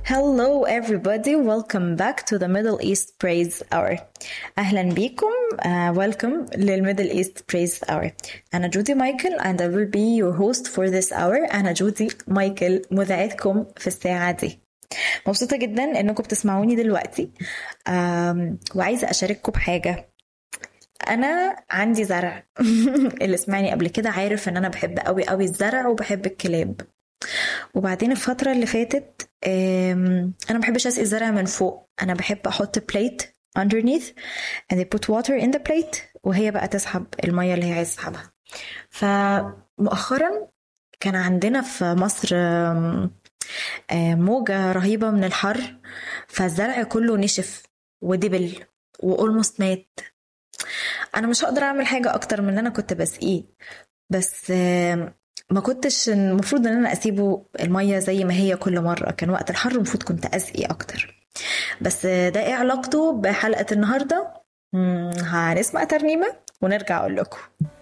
Hello everybody, welcome back to the Middle East Praise Hour. أهلا بيكم, uh, welcome للميدل East Praise Hour. أنا جودي مايكل and I will be your host for this hour. أنا جودي مايكل مذيعتكم في الساعة دي. مبسوطة جدا إنكم بتسمعوني دلوقتي um, وعايزة أشارككم بحاجة انا عندي زرع اللي سمعني قبل كده عارف ان انا بحب قوي قوي الزرع وبحب الكلاب وبعدين الفترة اللي فاتت انا ما بحبش اسقي الزرع من فوق انا بحب احط بليت underneath and they put water in the plate وهي بقى تسحب المية اللي هي عايزة تسحبها فمؤخرا كان عندنا في مصر موجة رهيبة من الحر فالزرع كله نشف ودبل واولموست مات انا مش هقدر اعمل حاجه اكتر من ان انا كنت بسقيه بس ما كنتش المفروض ان انا اسيبه الميه زي ما هي كل مره كان وقت الحر المفروض كنت اسقي اكتر بس ده ايه علاقته بحلقه النهارده هنسمع ترنيمه ونرجع اقول لكم